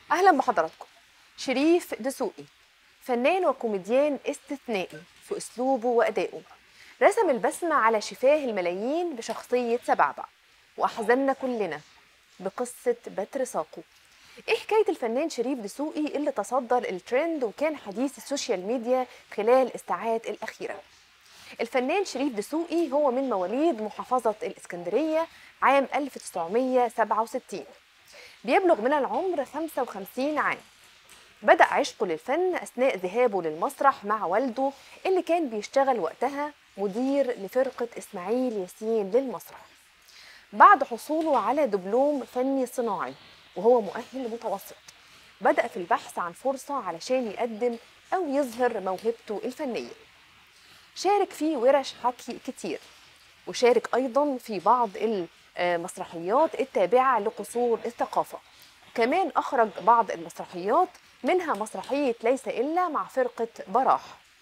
أهلا بحضراتكم شريف دسوقي فنان وكوميديان استثنائي في أسلوبه وأدائه رسم البسمة على شفاه الملايين بشخصية سبعبع وأحزننا كلنا بقصة بتر ساقو ايه حكاية الفنان شريف دسوقي اللي تصدر الترند وكان حديث السوشيال ميديا خلال الساعات الأخيرة الفنان شريف دسوقي هو من مواليد محافظة الإسكندرية عام 1967 بيبلغ من العمر 55 عام بدأ عشقه للفن أثناء ذهابه للمسرح مع والده اللي كان بيشتغل وقتها مدير لفرقة إسماعيل ياسين للمسرح بعد حصوله على دبلوم فني صناعي وهو مؤهل متوسط بدأ في البحث عن فرصة علشان يقدم أو يظهر موهبته الفنية شارك في ورش حكي كتير وشارك أيضا في بعض المسرحيات التابعة لقصور الثقافة كمان أخرج بعض المسرحيات منها مسرحية ليس إلا مع فرقة براح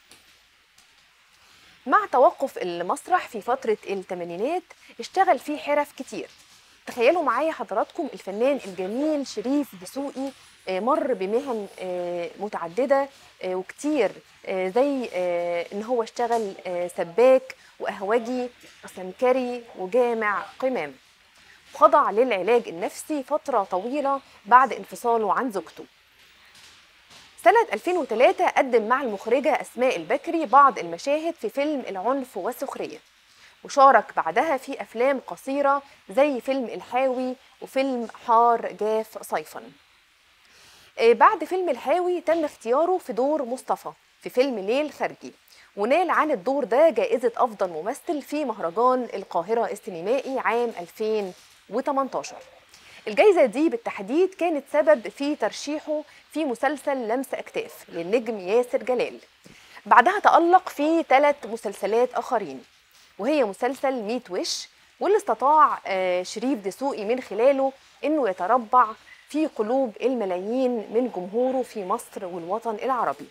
مع توقف المسرح في فترة الثمانينات اشتغل فيه حرف كتير تخيلوا معايا حضراتكم الفنان الجميل شريف دسوقي آه، مر بمهن آه، متعددة آه، وكتير آه، زي آه، ان هو اشتغل آه، سباك وقهوجي وسمكري وجامع قمام خضع للعلاج النفسي فترة طويلة بعد انفصاله عن زوجته سنة 2003 قدم مع المخرجة أسماء البكري بعض المشاهد في فيلم العنف والسخرية وشارك بعدها في أفلام قصيرة زي فيلم الحاوي وفيلم حار جاف صيفا آه، بعد فيلم الحاوي تم اختياره في دور مصطفى في فيلم ليل خارجي ونال عن الدور ده جائزة أفضل ممثل في مهرجان القاهرة السينمائي عام 2018 الجائزة دي بالتحديد كانت سبب في ترشيحه في مسلسل لمس أكتاف للنجم ياسر جلال بعدها تألق في ثلاث مسلسلات آخرين وهي مسلسل ميت وش واللي استطاع آه، شريف دسوقي من خلاله انه يتربع في قلوب الملايين من جمهوره في مصر والوطن العربي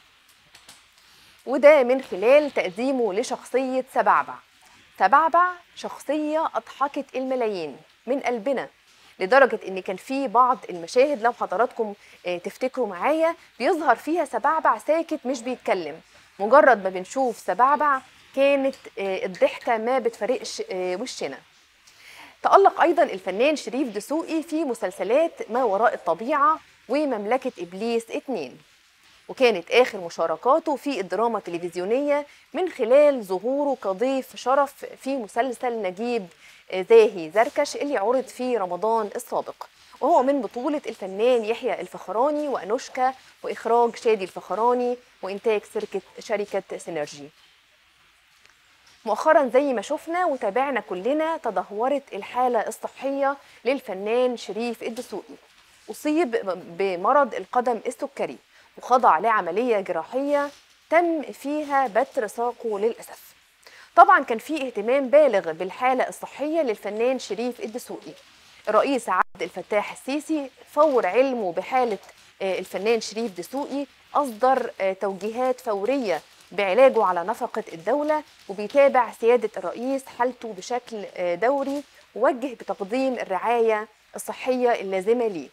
وده من خلال تقديمه لشخصية سبعبع سبعبع شخصية أضحكت الملايين من قلبنا لدرجة إن كان في بعض المشاهد لو حضراتكم آه، تفتكروا معايا بيظهر فيها سبعبع ساكت مش بيتكلم مجرد ما بنشوف سبعبع كانت آه، الضحكة ما بتفرقش آه، وشنا تألق أيضا الفنان شريف دسوقي في مسلسلات ما وراء الطبيعة ومملكة إبليس اتنين وكانت آخر مشاركاته في الدراما التلفزيونية من خلال ظهوره كضيف شرف في مسلسل نجيب زاهي زركش اللي عرض في رمضان السابق وهو من بطولة الفنان يحيى الفخراني وأنوشكا وإخراج شادي الفخراني وإنتاج شركة شركة سينرجي مؤخرا زي ما شفنا وتابعنا كلنا تدهورت الحالة الصحية للفنان شريف الدسوقي أصيب بمرض القدم السكري وخضع لعملية جراحية تم فيها بتر ساقه للأسف طبعا كان في اهتمام بالغ بالحالة الصحية للفنان شريف الدسوقي الرئيس عبد الفتاح السيسي فور علمه بحالة آه، الفنان شريف دسوقي أصدر آه، توجيهات فورية بعلاجه على نفقة الدولة وبيتابع سيادة الرئيس حالته بشكل آه، دوري ووجه بتقديم الرعاية الصحية اللازمة ليه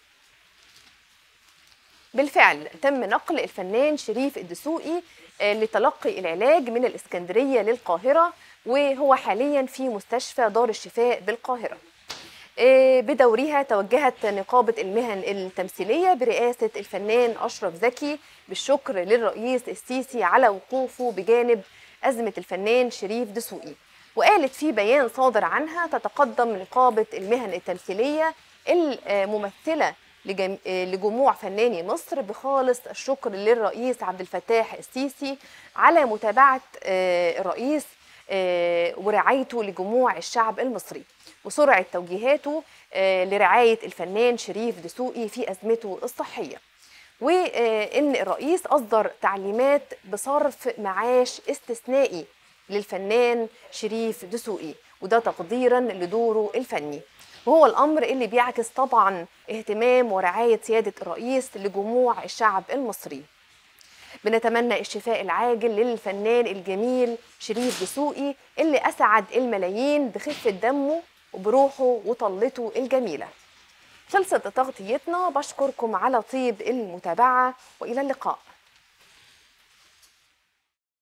بالفعل تم نقل الفنان شريف الدسوقي آه، لتلقي العلاج من الإسكندرية للقاهرة وهو حاليا في مستشفى دار الشفاء بالقاهرة آه، بدورها توجهت نقابة المهن التمثيلية برئاسة الفنان أشرف زكي بالشكر للرئيس السيسي على وقوفه بجانب أزمة الفنان شريف دسوقي وقالت في بيان صادر عنها تتقدم نقابة المهن التمثيلية الممثلة لجم- آه، لجموع فناني مصر بخالص الشكر للرئيس عبد الفتاح السيسي على متابعة آه، الرئيس آه، ورعايته لجموع الشعب المصري وسرعة توجيهاته آه، لرعاية الفنان شريف دسوقي في أزمته الصحية وإن الرئيس أصدر تعليمات بصرف معاش استثنائي للفنان شريف دسوقي وده تقديرا لدوره الفني وهو الأمر اللي بيعكس طبعا اهتمام ورعاية سيادة الرئيس لجموع الشعب المصري بنتمنى الشفاء العاجل للفنان الجميل شريف دسوقي اللي أسعد الملايين بخفة دمه وبروحه وطلته الجميلة خلصت تغطيتنا بشكركم على طيب المتابعة وإلى اللقاء